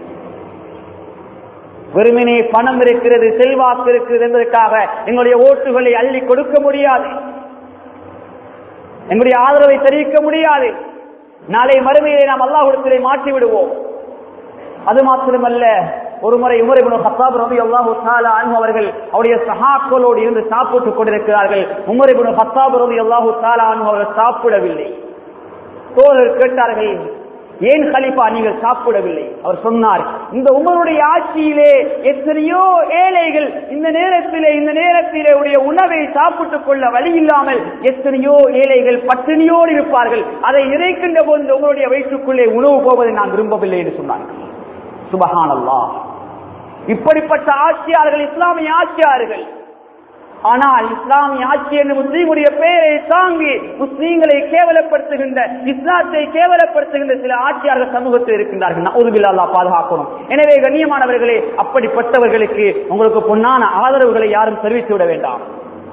வெறுமனே பணம் இருக்கிறது செல்வாக்கு இருக்கிறது என்பதற்காக எங்களுடைய ஓட்டுகளை அள்ளி கொடுக்க முடியாது எங்களுடைய ஆதரவை தெரிவிக்க முடியாது நாளை மறுமையை நாம் அல்லாஹுடத்திலே மாற்றி விடுவோம் அது மாத்திரமல்ல ஒரு முறை உமர் ஹத்தாப் ரவி அல்லாஹு தாலா அன்பு அவர்கள் அவருடைய சகாக்களோடு இருந்து சாப்பிட்டுக் கொண்டிருக்கிறார்கள் உமர் இபுன் ஹத்தாப் ரவி அல்லாஹு தாலா அன்பு அவர்கள் சாப்பிடவில்லை தோழர் கேட்டார்கள் ஏன் கலிப்பா நீங்கள் சாப்பிடவில்லை அவர் சொன்னார் இந்த உமருடைய ஆட்சியிலே எத்தனையோ ஏழைகள் இந்த நேரத்திலே இந்த நேரத்திலே உடைய உணவை சாப்பிட்டுக் கொள்ள வழி இல்லாமல் எத்தனையோ ஏழைகள் பட்டினியோடு இருப்பார்கள் அதை இறைக்கின்ற போது இந்த உங்களுடைய வயிற்றுக்குள்ளே உணவு போவதை நான் விரும்பவில்லை என்று சொன்னார்கள் சுபஹானல்லா இப்படிப்பட்ட ஆட்சியாளர்கள் இஸ்லாமிய ஆட்சியாளர்கள் ஆனால் இஸ்லாமிய ஆட்சி என்று முஸ்லீமுடைய பெயரை தாங்கி முஸ்லீம்களை கேவலப்படுத்துகின்ற இஸ்லாத்தை கேவலப்படுத்துகின்ற சில ஆட்சியாளர்கள் சமூகத்தில் இருக்கின்றார்கள் நவுதுபில்லா பாதுகாக்கணும் எனவே கண்ணியமானவர்களே அப்படிப்பட்டவர்களுக்கு உங்களுக்கு பொன்னான ஆதரவுகளை யாரும் தெரிவித்து விட வேண்டாம்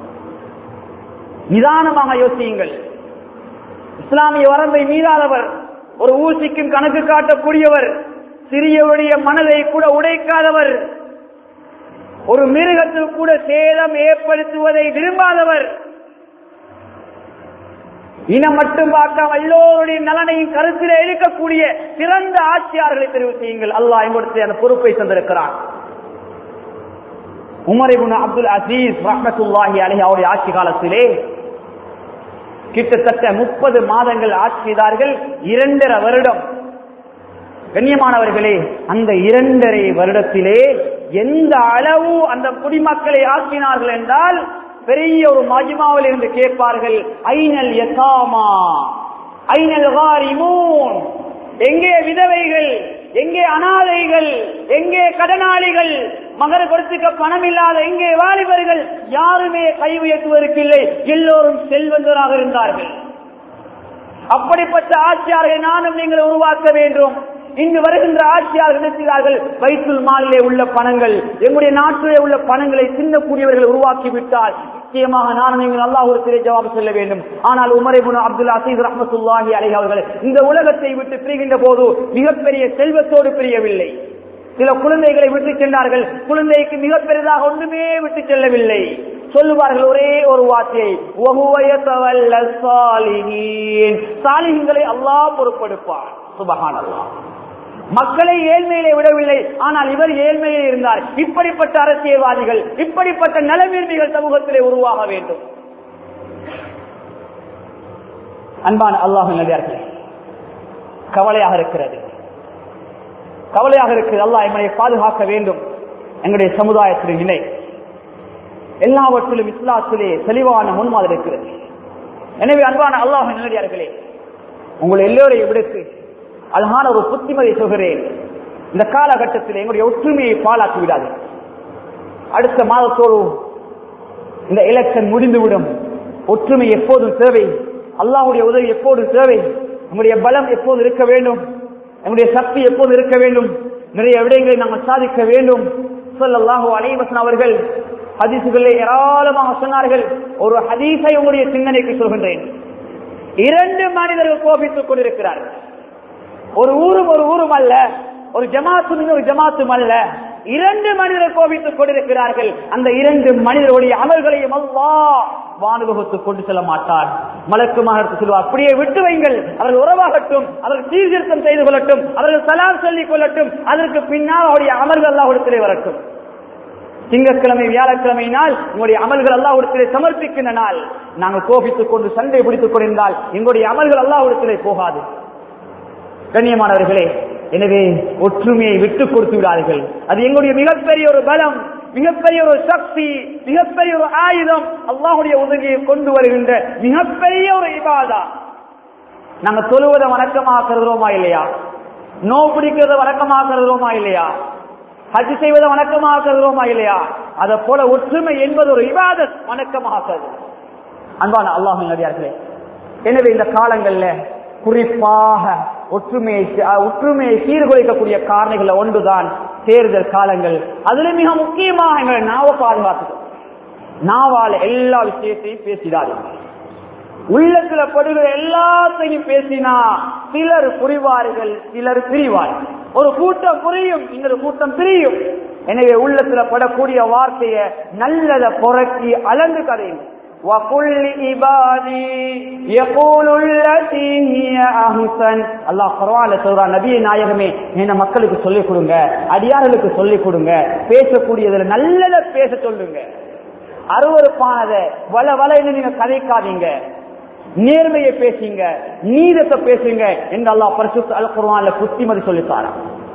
நிதானமாக யோசியுங்கள் இஸ்லாமிய வரம்பை மீறாதவர் ஒரு ஊசிக்கும் கணக்கு காட்டக்கூடியவர் சிறியவருடைய மனதை கூட உடைக்காதவர் ஒரு மிருகத்தில் கூட சேதம் ஏற்படுத்துவதை விரும்பாதவர் இனம் மட்டும் பார்க்காம எல்லோருடைய நலனையும் கருத்தில் எடுக்கக்கூடிய சிறந்த ஆட்சியாளர்களை தெரிவு செய்யுங்கள் அல்லாஹ் எங்களுக்கு அந்த பொறுப்பை தந்திருக்கிறான் உமர் இப்னு அப்துல் அசீஸ் ரஹ்மத்துல்லாஹி அலைஹி அவருடைய ஆட்சி காலத்திலே கிட்டத்தட்ட முப்பது மாதங்கள் ஆட்சி செய்தார்கள் இரண்டரை வருடம் கண்ணியமானவர்களே அந்த இரண்டரை வருடத்திலே எந்த அளவு அந்த குடிமக்களை ஆக்கினார்கள் என்றால் பெரிய ஒரு மஜ்மாவில் இருந்து கேட்பார்கள் ஐநல் யசாமா ஐநல் காரிமூன் எங்கே விதவைகள் எங்கே அனாதைகள் எங்கே கடனாளிகள் மகர் கொடுத்துக்க பணம் இல்லாத எங்கே வாலிபர்கள் யாருமே கை உயர்த்துவதற்கு இல்லை எல்லோரும் செல்வந்தராக இருந்தார்கள் அப்படிப்பட்ட ஆட்சியாளர்களை நானும் நீங்கள் உருவாக்க வேண்டும் இங்கு வருகின்ற ஆட்சியாளர்கள் என்ன செய்தார்கள் வைத்துல் மாலிலே உள்ள பணங்கள் எங்களுடைய நாட்டிலே உள்ள பணங்களை சின்னக்கூடியவர்கள் உருவாக்கி விட்டால் நிச்சயமாக நானும் நீங்கள் அல்லாஹுடைய ஜவாபு சொல்ல வேண்டும் ஆனால் உமரைபுன் அப்துல் அசீஸ் ரஹமத்துல்லாஹி அலை அவர்கள் இந்த உலகத்தை விட்டு பிரிகின்ற போது மிகப்பெரிய செல்வத்தோடு பிரியவில்லை சில குழந்தைகளை விட்டு சென்றார்கள் குழந்தைக்கு மிக பெரிதாக ஒன்றுமே விட்டு செல்லவில்லை சொல்லுவார்கள் ஒரே ஒரு வார்த்தையை சாலிகளை அல்லாஹ் பொறுப்பெடுப்பார் சுபகான் அல்லாஹ் மக்களை ஏழ்மையிலே விடவில்லை ஆனால் இவர் ஏழ்மையிலே இருந்தார் இப்படிப்பட்ட அரசியல்வாதிகள் இப்படிப்பட்ட நலவிரும்பிகள் சமூகத்திலே உருவாக வேண்டும் அன்பான அல்லாஹ் நடிகார்களே கவலையாக இருக்கிறது கவலையாக இருக்கிறது அல்லாஹ் எங்களை பாதுகாக்க வேண்டும் எங்களுடைய சமுதாயத்தின் நிலை எல்லாவற்றிலும் இஸ்லாத்திலே தெளிவான முன்மாதிரி இருக்கிறது எனவே அன்பான அல்லாஹ் நல்லடியார்களே உங்களை எல்லோரையும் விடுத்து அழகான ஒரு புத்திமதி சொல்கிறேன் இந்த காலகட்டத்தில் எங்களுடைய ஒற்றுமையை பாழாக்கி விடாது அடுத்த மாதத்தோடு இந்த எலெக்ஷன் முடிந்துவிடும் ஒற்றுமை எப்போதும் தேவை அல்லாஹுடைய உதவி எப்போதும் தேவை நம்முடைய பலம் எப்போது இருக்க வேண்டும் நம்முடைய சக்தி எப்போது இருக்க வேண்டும் நிறைய விடயங்களை நாங்கள் சாதிக்க வேண்டும் சொல்லல்லாஹோ அலைவசன் அவர்கள் ஹதீசுகளை ஏராளமாக சொன்னார்கள் ஒரு ஹதீஸை உங்களுடைய சிந்தனைக்கு சொல்கின்றேன் இரண்டு மனிதர்கள் கோபித்துக் கொண்டிருக்கிறார்கள் ஒரு ஊரும் ஒரு ஊரும் அல்ல ஒரு ஜமாத்தும் ஒரு ஜமாத்தும் அல்ல இரண்டு மனிதர்கள் கோபித்துக் கொண்டிருக்கிறார்கள் அந்த இரண்டு மனிதர்களுடைய அமல்களையும் அல்லா வானுபகத்துக்கு கொண்டு செல்ல மாட்டார் மலக்குமாக எடுத்து சொல்லுவார் அப்படியே விட்டு வைங்கள் அவர்கள் உறவாகட்டும் அவர்கள் சீர்திருத்தம் செய்து கொள்ளட்டும் அவர்கள் சலாம் சொல்லிக் கொள்ளட்டும் அதற்கு பின்னால் அவருடைய அமல்கள் அல்லாஹிடத்திலே வரட்டும் திங்கட்கிழமை வியாழக்கிழமை நாள் உங்களுடைய அமல்கள் அல்லாஹிடத்திலே சமர்ப்பிக்கின்ற நாள் நாங்கள் கோபித்துக் கொண்டு சண்டை பிடித்துக் கொண்டிருந்தால் எங்களுடைய அமல்கள் அல்லாஹிடத்திலே போகாது கண்ணியமானவர்களே எனவே ஒற்றுமையை விட்டுக் கொடுத்து விடாதீர்கள் அது எங்களுடைய மிகப்பெரிய ஒரு பலம் மிகப்பெரிய ஒரு சக்தி மிகப்பெரிய ஒரு ஆயுதம் அல்லாஹுடைய உதவியை கொண்டு வருகின்ற மிகப்பெரிய ஒரு இபாதா நாங்க தொழுவதை வணக்கமாக கருதுறோமா இல்லையா நோ பிடிக்கிறத வணக்கமாக கருதுறோமா இல்லையா ஹஜ் செய்வதை வணக்கமாக கருதுறோமா இல்லையா அதை போல ஒற்றுமை என்பது ஒரு இபாதத் வணக்கமாக கருது அன்பான அல்லாஹ் நடிகார்களே எனவே இந்த காலங்கள்ல குறிப்பாக ஒற்றுமையை ஒற்றுமையை சீர்குலைக்கக்கூடிய காரணிகள் ஒன்றுதான் தேர்தல் காலங்கள் அதுல மிக முக்கியமாக எங்களை நாவ பாதுகாத்துக்கணும் நாவால் எல்லா விஷயத்தையும் பேசிடாதீங்க உள்ளத்துல படுகிற எல்லாத்தையும் பேசினா சிலர் புரிவார்கள் சிலர் பிரிவார்கள் ஒரு கூட்டம் புரியும் இன்னொரு கூட்டம் பிரியும் எனவே உள்ளத்துல படக்கூடிய வார்த்தைய நல்லத புரட்சி அளந்து கதையும் وَقُلْ عِبَادِي يَقُولُ الَّتِي هِيَ أَحْسَنُ அல்லாஹ் குர்ஆன்ல சொல்றான் நபியே நாயகமே என்ன மக்களுக்கு சொல்லிக் கொடுங்க அடியார்களுக்கு சொல்லிக் கொடுங்க பேசக்கூடியதுல நல்லத பேச சொல்லுங்க அருவருப்பானத வள வளைன்னு நீங்க கதைக்காதீங்க நேர்மையை பேசுங்க நீதத்தை பேசுங்க என்று அல்லாஹ் பரிசுத்த அல் குர்ஆன்ல புத்திமதி சொல்லித்தாரா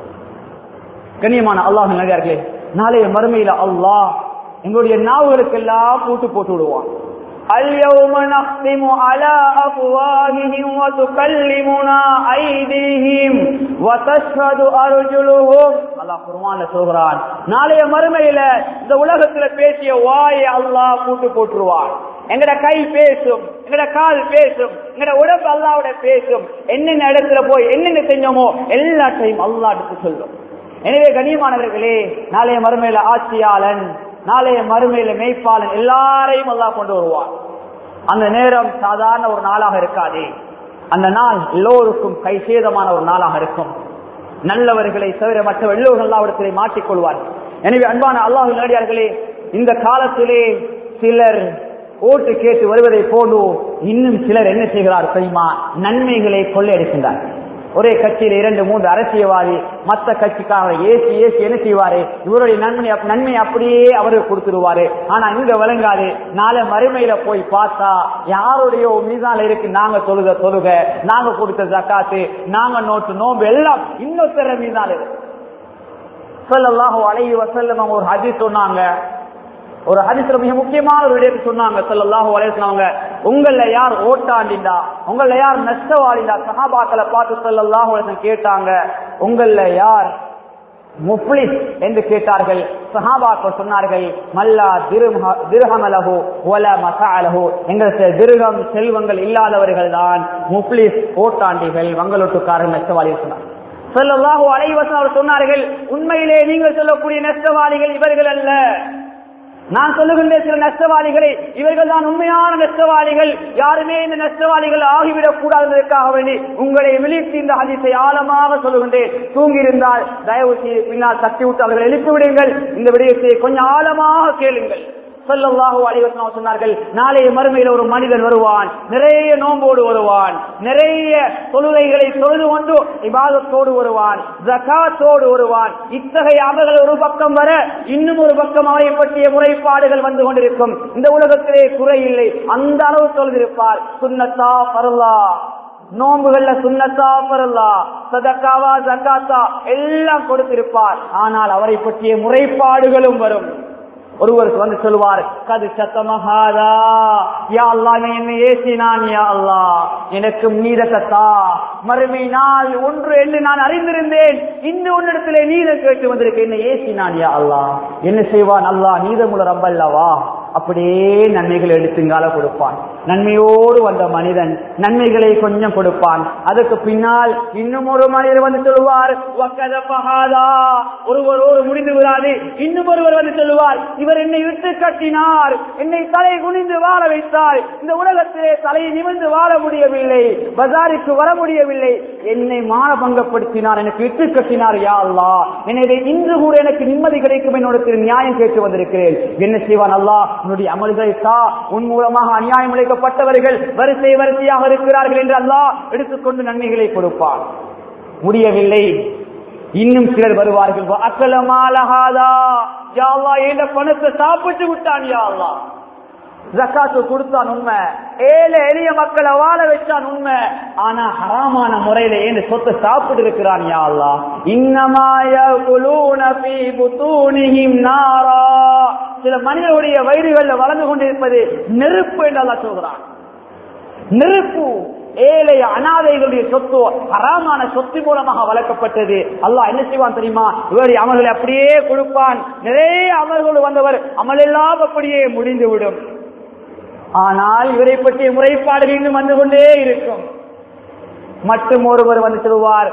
கண்ணியமான அல்லாஹ் நடிகார்களே நாளைய மறுமையில அல்லாஹ் எங்களுடைய நாவுகளுக்கு எல்லாம் பூட்டு போட்டு விடுவான் اليوم نختم على أفواههم وتكلمنا أيديهم وتشهد أرجلهم அல்லாஹ் குர்ஆன்ல சொல்றான் நாளைய மறுமையில இந்த உலகத்துல பேசிய வாயை அல்லாஹ் பூட்டு போட்டுருவான் எங்கட கை பேசும் எங்கட கால் பேசும் எங்கட உடம்பு அல்லாவோட பேசும் என்னென்ன இடத்துல போய் என்னென்ன செஞ்சோமோ எல்லாத்தையும் அல்லாஹ் எடுத்து சொல்லும் எனவே கண்ணியமானவர்களே நாளைய மறுமையில ஆட்சியாளன் நாளைய மறுமையில மெய்ப்பாளன் எல்லாரையும் அல்லாஹ் கொண்டு வருவான் அந்த நேரம் சாதாரண ஒரு நாளாக இருக்காது அந்த நாள் எல்லோருக்கும் கை சேதமான ஒரு நாளாக இருக்கும் நல்லவர்களை தவிர மற்ற எல்லோரும் அல்லாவிடத்திலே மாற்றிக்கொள்வார்கள் எனவே அன்பான அல்லாஹு நேடியார்களே இந்த காலத்திலே சிலர் ஓட்டு கேட்டு வருவதை போன்று இன்னும் சிலர் என்ன செய்கிறார் தெரியுமா நன்மைகளை கொள்ளையடிக்கின்றார் ஒரே கட்சியில இரண்டு மூன்று அரசியல்வாதி மற்ற கட்சிக்காரர் ஏசி ஏசி என்ன செய்வாரு இவருடைய நன்மை நன்மை அப்படியே அவருக்கு கொடுத்துருவாரு ஆனா இங்க விளங்காது நாளை மறுமையில போய் பார்த்தா யாருடைய மீதான இருக்கு நாங்க தொழுக தொழுக நாங்க கொடுத்த ஜக்காத்து நாங்க நோட்டு நோம்பு எல்லாம் இன்னொருத்தர மீதான இருக்கு சொல்லலாக அலைஹி வசல்லம் அவங்க ஒரு ஹதி சொன்னாங்க ஒரு ஹதிஸ்ல மிக முக்கியமான ஒரு விடயத்தை சொன்னாங்க சொல்லலாஹு அலைஹிஸ்ஸலாங்க உங்கள யார் ஓட்டாண்டிண்டா உங்கள யார் நஷ்டவாளிண்டா சஹாபாக்களை பார்த்து சொல்லலாஹு அலைஹிஸ்ஸலாம் கேட்டாங்க உங்கள யார் முப்ளிஸ் என்று கேட்டார்கள் சஹாபாக்கள் சொன்னார்கள் மல்லா திருஹமலஹு ஒல மசாலஹு எங்களுக்கு திருகம் செல்வங்கள் இல்லாதவர்கள் தான் முப்ளிஸ் ஓட்டாண்டிகள் வங்களொட்டுக்காரர்கள் நஷ்டவாளி சொன்னார் சொல்லலாஹு அலைவசம் அவர் சொன்னார்கள் உண்மையிலே நீங்கள் சொல்லக்கூடிய நஷ்டவாளிகள் இவர்கள் அல்ல நான் சொல்லுகின்ற சில நஷ்டவாளிகளை இவர்கள் தான் உண்மையான நஷ்டவாளிகள் யாருமே இந்த நஷ்டவாளிகள் ஆகிவிடக் கூடாததற்காக வேண்டி உங்களை விழித்து இந்த ஹதீஸை ஆழமாக சொல்லுகின்றேன் தூங்கியிருந்தால் தயவு செய்து பின்னால் தட்டி விட்டு அவர்கள் எழுப்பி விடுங்கள் இந்த விடயத்தை கொஞ்சம் ஆழமாக கேளுங்கள் சொல்லல்லாஹு அலைவசனம் சொன்னார்கள் நாளைய மறுமையில் ஒரு மனிதன் வருவான் நிறைய நோம்போடு வருவான் நிறைய தொழுகைகளை தொழுது கொண்டு இபாதத்தோடு வருவான் ஜகாத்தோடு வருவான் இத்தகைய அமல்கள் ஒரு பக்கம் வர இன்னும் ஒரு பக்கம் அவரை பற்றிய முறைப்பாடுகள் வந்து கொண்டிருக்கும் இந்த உலகத்திலே குறை இல்லை அந்த அளவு தொழுதிருப்பார் சுன்னத்தா பருளா நோம்புகள்ல சுண்ணத்தா பரல்லா சதக்காவா ஜக்காத்தா எல்லாம் கொடுத்திருப்பார் ஆனால் அவரை பற்றிய முறைப்பாடுகளும் வரும் ஒருவருக்கு வந்து சொல்வார் கது சத்தமகாதா யா அல்லா நீ என்னை ஏசினான் யா அல்லா எனக்கு நீதத்தா மறுமை நாள் ஒன்று என்று நான் அறிந்திருந்தேன் இந்த உன்னிடத்திலே நீதம் கேட்டு வந்திருக்க என்னை ஏசினான் யா அல்லா என்ன செய்வான் அல்லா நீதமுள்ள ரப்பல்லவா அப்படியே நன்மைகளை எடுத்துங்கால கொடுப்பான் நன்மையோடு வந்த மனிதன் நன்மைகளை கொஞ்சம் கொடுப்பான் அதுக்கு பின்னால் இன்னும் ஒரு மனிதர் வந்து சொல்லுவார் "வக்கத பகாதா." ஒருவரோடு முடிந்து விடாது இன்னும் ஒருவர் வந்து சொல்லுவார் இவர் என்னை விட்டு கட்டினார் என்னை தலை குனிந்து வாழ வைத்தார் இந்த உலகத்திலே தலை நிமிர்ந்து வாழ முடியவில்லை பஜாருக்கு வர முடியவில்லை என்னை மானபங்கப்படுத்தினார் எனக்கு விட்டு கட்டினார் யா அல்லா எனவே இன்று கூட எனக்கு நிம்மதி கிடைக்கும் என்னோட நியாயம் கேட்டு வந்திருக்கிறேன் என்ன செய்வான் அல்லாஹ் உன்னுடைய அமல்களை தா உன் மூலமாக அநியாயம் இழைக்கப்பட்டவர்கள் வரிசை வரிசையாக இருக்கிறார்கள் என்று அல்லாஹ் எடுத்துக்கொண்டு நன்மைகளை கொடுப்பார் முடியவில்லை இன்னும் சிலர் வருவார்கள் அக்கலமாலகாதா யாவா என்ற பணத்தை சாப்பிட்டு விட்டான் யாவா ஜக்காத்து கொடுத்தான் உண்மை ஏழை எளிய மக்களை வாழ வச்சான் உண்மை ஆனா ஹராமான முறையில ஏன் சொத்தை சாப்பிட்டு இருக்கிறான் யா அல்லாஹ் இன்னமாய நாரா சில மனிதனுடைய வயிறுகள்ல வளர்ந்து கொண்டிருப்பது நெருப்பு என்று அல்லாஹ் சொல்கிறான் நெருப்பு ஏழை அனாதைகளுடைய சொத்து ஹராமான சொத்து மூலமாக வளர்க்கப்பட்டது அல்லாஹ் என்ன செய்வான் தெரியுமா இவருடைய அமல்களை அப்படியே கொடுப்பான் நிறைய அமல்கள் வந்தவர் அமலெல்லாம் அப்படியே முடிந்துவிடும் ஆனால் இவரை பற்றிய முறைப்பாடுகள் இன்னும் வந்து கொண்டே இருக்கும் மட்டும் ஒருவர் வந்து சொல்வார்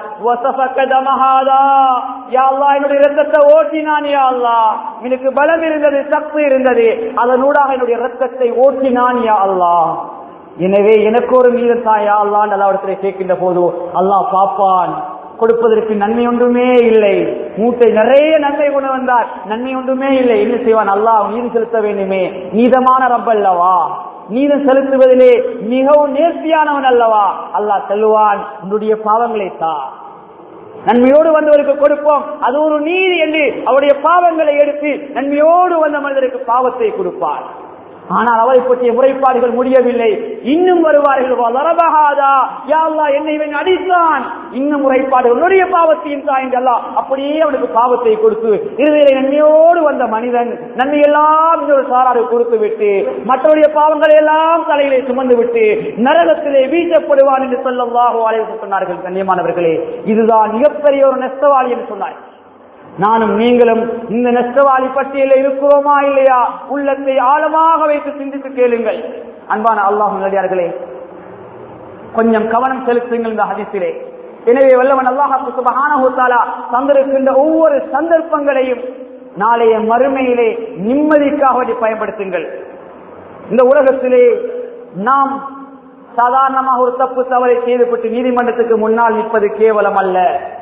என்னுடைய ரத்தத்தை ஓட்டினான் யா அல்லா எனக்கு பலம் இருந்தது சக்தி இருந்தது அதனூடாக என்னுடைய ரத்தத்தை ஓட்டினான் யா அல்லா எனவே எனக்கு ஒரு மீதம் தாயா அல்லான்னு அல்லாவிடத்திலே கேட்கின்ற போது அல்லாஹ் பாப்பான் கொடுப்பதற்கு நன்மை ஒன்றுமே இல்லை மூட்டை நிறைய நன்மை கொண்டு வந்தார் நன்மை ஒன்றுமே இல்லை என்ன செய்வான் அல்லாஹ் நீதி செலுத்த வேண்டுமே நீதமான ரப்பல்லவா நீதம் செலுத்துவதிலே மிகவும் நேர்த்தியானவன் அல்லவா அல்லாஹ் செல்லுவான் உன்னுடைய பாவங்களை தா நன்மையோடு வந்தவருக்கு கொடுப்போம் அது ஒரு நீதி என்று அவருடைய பாவங்களை எடுத்து நன்மையோடு வந்த மனிதருக்கு பாவத்தை கொடுப்பார் ஆனால் அவரை பற்றிய முறைப்பாடுகள் முடியவில்லை இன்னும் வருவார்கள் வரபகாதா யாழ்லா என்னை இவன் அடித்தான் இன்னும் முறைப்பாடு உன்னுடைய பாவத்தையும் தாய்ந்தல்லா அப்படியே அவனுக்கு பாவத்தை கொடுத்து இறுதியிலே நன்மையோடு வந்த மனிதன் நன்மை எல்லாம் இன்னொரு சாராடு கொடுத்து விட்டு மற்றவருடைய பாவங்களை எல்லாம் தலையிலே சுமந்து விட்டு நரகத்திலே வீசப்படுவான் என்று சொல்லவாக அழைத்து சொன்னார்கள் கண்ணியமானவர்களே இதுதான் மிகப்பெரிய ஒரு நெஸ்தவாளி என்று சொன்னார் நானும் நீங்களும் இந்த நஷ்டவாளி பட்டியலில் இருக்கிறோமா இல்லையா உள்ளத்தை ஆழமாக வைத்து சிந்தித்து கேளுங்கள் அன்பான அல்லாஹ் நல்லடியார்களே கொஞ்சம் கவனம் செலுத்துங்கள் இந்த ஹதிசிலே எனவே வல்லவன் அல்லாஹாக்கு சுபஹானஹுத்தாலா தந்திருக்கின்ற ஒவ்வொரு சந்தர்ப்பங்களையும் நாளைய மறுமையிலே நிம்மதிக்காக வேண்டி பயன்படுத்துங்கள் இந்த உலகத்திலே நாம் சாதாரணமாக ஒரு தப்பு தவறை செய்துவிட்டு நீதிமன்றத்துக்கு முன்னால் நிற்பது கேவலம் அல்ல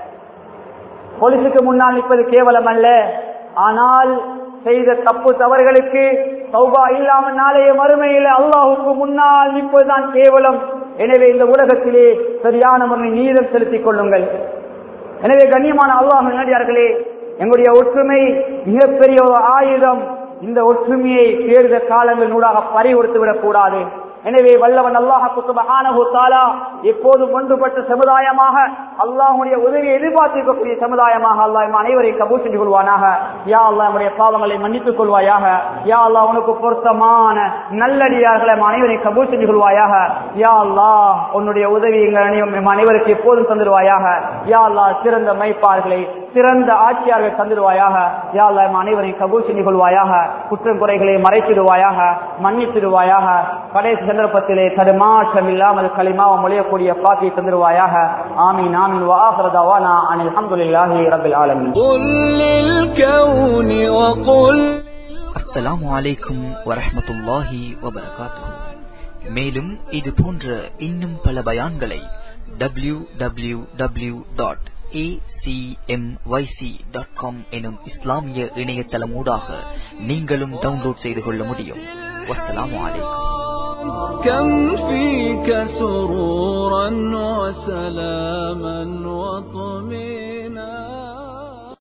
போலீசுக்கு முன்னால் நிற்பது கேவலம் அல்ல ஆனால் செய்த தப்பு தவறுகளுக்கு சௌபா இல்லாமல் நாளைய மறுமையில அல்லாஹுக்கு முன்னால் நிற்பதுதான் கேவலம் எனவே இந்த உலகத்திலே சரியான முறை நீதம் செலுத்திக் கொள்ளுங்கள் எனவே கண்ணியமான அல்லாஹ் நடிகார்களே எங்களுடைய ஒற்றுமை மிகப்பெரிய ஒரு ஆயுதம் இந்த ஒற்றுமையை தேர்த காலங்கள் நூடாக பறிகொடுத்து விடக் கூடாது எனவே வல்லவன் அல்லாஹு சுபஹானஹு தஆலா எப்போதும் ஒன்றுபட்ட சமுதாயமாக அல்லாஹ்வுடைய உதவியை எதிர்பார்த்திருக்கக்கூடிய சமுதாயமாக அல்லாஹ் நம் அனைவரையும் கபூல் செஞ்சு கொள்வானாக யா அல்லாஹ் நம்முடைய பாவங்களை மன்னித்துக் கொள்வாயாக யா அல்லாஹ் உனக்கு பொருத்தமான நல்லடியார்களை நம் அனைவரையும் கபூல் செஞ்சு கொள்வாயாக யா அல்லாஹ் உன்னுடைய உதவி எங்கள் அனைவரும் நம் அனைவருக்கு எப்போதும் தந்துடுவாயாக யா அல்லாஹ் சிறந்த மைப்பார்களை சிறந்த ஆட்சியார்கள் தந்துடுவாயாக யா அல்லாஹ் நம் அனைவரையும் கபூல் செஞ்சு கொள்வாயாக குற்றம் குறைகளை மறைத்திடுவாயாக மன்னித்திடுவாயாக கடைசி சந்தர்ப்பத்திலே தடுமாற்றம் இல்லாமல் களிமாவை மொழியக்கூடிய பாக்கியை தந்துடுவாயாக ஆமீன் ஆமீன் வாஹரதாவானா அனில் அல்ஹம்துலில்லாஹி ரபில் ஆலமீன் قل للكون وقل அஸ்ஸலாமு அலைக்கும் வரஹ்மத்துல்லாஹி வபரகாத்துஹு மேலும் இது போன்ற இன்னும் பல பயான்களை W W W dot dot com எனும் இஸ்லாமிய இணையதளமூடாக நீங்களும் டவுன்லோட் செய்து கொள்ள முடியும் வஸ்ஸலாமு அலைக்கும் كم فيك سرورا وسلاما وطمئنا